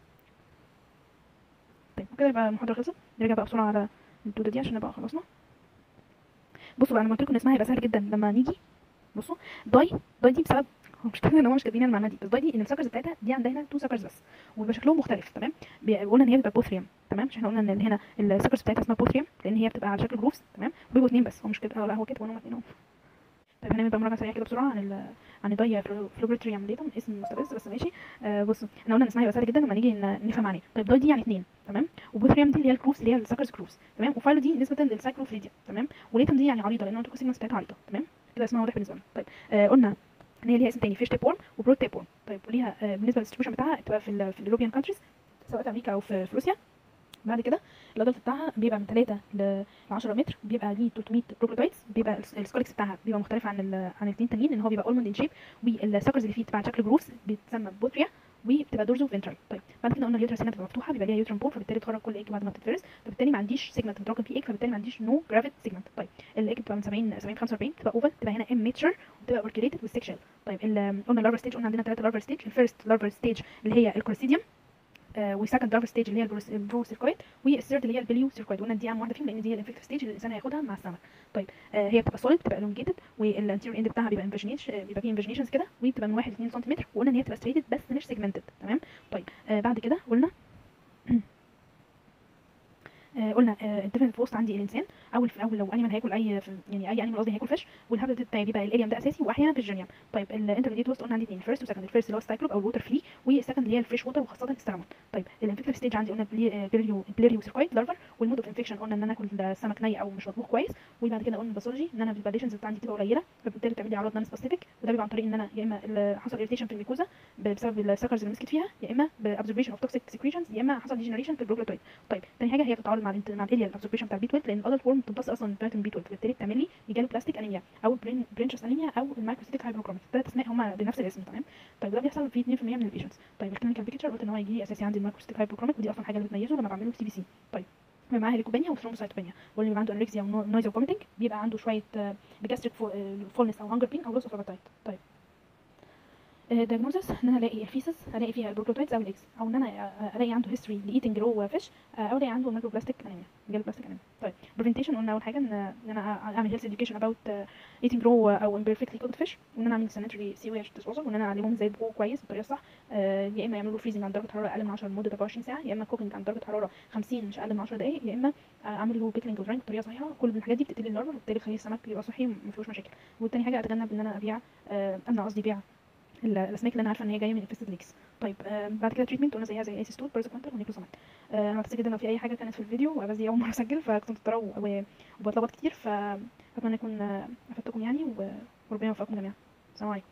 طيب وكده يبقى المحاضره خلصت نرجع بقى بسرعه على الدوده دي عشان نبقى خلصنا بصوا بقى انا قلت لكم ان اسمها هيبقى سهل جدا لما نيجي بصوا داي داي دي بسبب هو مش كده ان هو مش كاتبين المعلومه دي بس داي دي ان السكرز بتاعتها دي عندها هنا تو سكرز بس وبيبقى شكلهم مختلف تمام بي- قلنا ان هي بتبقى بوثريوم تمام مش احنا قلنا ان هنا السكرز بتاعتها اسمها بوثريوم لان هي بتبقى على شكل جروفز تمام وبيبقوا اتنين بس هو مش كده اه لا هو كده وهم اتنين اهو طيب هنعمل بقى مراجعه سريعه كده بسرعه عن ال عن الداي فلوبريتريوم ليتم اسم مستفز بس ماشي آه بصوا احنا قلنا ان اسمها هيبقى سهل جدا لما نيجي ن- نفهم معناه طيب داي دي يعني اتنين تمام وبوثريوم دي اللي هي الكروفز اللي هي السكرز كروفز تمام وفايلو دي نسبه للسايكلوفليديا تمام وليتم دي يعني عريضه لان قلت لكم السيجنال بتاعتها عريضه تمام كده اسمها واضح بالنسبه لنا طيب آه قلنا ان هي ليها اسم تاني فيش تيب وورم وبروت تيب وورم طيب وليها آه بالنسبه للديستريبيوشن بتاعها بتبقى في ال في الاوروبيان كانتريز سواء في امريكا او في, في روسيا بعد كده الادلت بتاعها بيبقى من 3 ل 10 متر بيبقى ليه 300 بروكلوتايتس بيبقى الس- السكولكس بتاعها بيبقى مختلف عن ال عن الاثنين التانيين ان هو بيبقى اولموند ان شيب والسكرز اللي فيه بتبقى على شكل جروفز بتسمى بوتريا وبتبقى دورزو فينترال طيب بعد كده قلنا اليوترس هنا بتبقى مفتوحه بيبقى ليها يوترن بول فبالتالي بتخرج كل ايج بعد ما بتتفرز فبالتالي ما عنديش سيجمنت متراكم فيه ايج فبالتالي ما عنديش نو جرافيت سيجمنت طيب الايج بتبقى من 70 70 45 بتبقى اوفال بتبقى هنا ام ميتشر وبتبقى اوركيوليتد والسكشال طيب ال- قلنا اللارفر ستيج قلنا عندنا ثلاثه لارفر ستيج الفيرست لارفر ستيج اللي هي الكوليستيديوم آه والسكند لارفر ستيج اللي هي البروس- البرو سيركويد والثيرد اللي هي البليو سيركويد قلنا دي اهم واحده فيهم لان دي هي الانفكتيف ستيج اللي الانسان هياخدها مع السمك طيب آه هي بتبقى سوليد بتبقى الونجيتد والانتيريور اند بتاعها بيبقى انفيجنيش بيبقى فيه انفيجنيشنز كده وبتبقى من 1 ل 2 سم وقلنا ان هي بتبقى ستريتد بس مش سيجمنتد تمام طيب آه بعد كده قلنا آه قلنا آه الديفرنت بوست عندي الانسان او الف- او لو انيمال هياكل اي ف- يعني اي انيمال قصدي هياكل فيش والهابيتات بتاعي بيبقى الاليم ده اساسي واحيانا في الجينيوم طيب الانترميديت بوست قلنا عندي اثنين فيرست وسكند الفيرست اللي هو السايكلوب او الووتر فري والسكند اللي هي الفريش ووتر وخاصه السلمون طيب الانفكتيف ستيج عندي قلنا بليريو بليريو سيركويد لارفر والمود اوف انفكشن قلنا ان انا اكل السمك ني او مش مطبوخ كويس وبعد كده قلنا الباثولوجي ان انا الفاليديشنز بتاعتي بتبقى قليله فبالتالي بتعمل لي اعراض نون سبيسيفيك وده بيبقى عن طريق ان انا يا اما ال- حصل اريتيشن في الميكوزا ب- بسبب السكرز اللي مسكت فيها يا اما بابزوربيشن اوف توكسيك سكريشنز يا اما حصل ديجنريشن في البروكلوتويد طيب تاني حاجه هي بتتعارض مع الانت- مع الاليا الابزوربيشن بتاع البي 12 لان الادلت فورم بتمتص اصلا فيتامين بي 12 فبالتالي بتعمل لي يجاله بلاستيك انيميا او برين برينشس انيميا او المايكروسيتيك هايبروكروميك الثلاث اسماء هما بنفس الاسم تمام طيب ده بيحصل في 2% من البيشنتس طيب الكلينيكال بيكتشر قلت ان هو يجي لي اساسي عندي المايكروسيتيك هايبروكروميك ودي اصلا حاجه اللي بتميزه لما بعمله سي بي سي طيب بيبقى معاه هيليكوبينيا وثرومبوسايتوبينيا واللي بيبقى عنده انوركسيا ونويز اوف فوميتنج بيبقى عنده شويه بجاستريك فولنس او هانجر بين او لوس اوف ابيتايت طيب دايجنوزس ان انا الاقي الفيسس الاقي فيها البروتوتايتس او الاكس او ان انا آه، الاقي عنده هيستوري لايتنج رو فيش او الاقي عنده مايكرو بلاستيك انيميا جال بلاستيك انيميا طيب بريفنتيشن قلنا اول حاجه ان ان انا اعمل هيلث اديوكيشن اباوت ايتنج رو او امبيرفكتلي كوكد فيش وان انا اعمل سانيتري سيويج ديسبوزل وان انا اعلمهم ازاي يطبخوا كويس بالطريقه الصح آه، يا اما يعملوا فريزنج عند درجه حراره اقل من 10 لمده 24 ساعه يا اما كوكينج عند درجه حراره 50 مش اقل من 10 دقائق يا اما آه، اعمل له بيكلينج ودرينك بطريقه صحيحه كل من الحاجات دي بتقتل اللارفا وبالتالي تخلي السمك يبقى صحي وما فيهوش مشاكل والتاني حاجه اتجنب ان انا ابيع آه، امنع قصدي بيع ال- الاسماك اللي انا عارفه ان هي جايه من انفستد ليكس طيب آه بعد كده تريتمنت قلنا زيها زي ايس ستول بيرزوكونتر ونيكروسامين آه انا بعتذر جدا لو في اي حاجه كانت في الفيديو بس دي اول مره اسجل فكنت مضطره و- وبتلخبط كتير فاتمنى اكون آه، افدتكم يعني و- وربنا يوفقكم جميعا السلام عليكم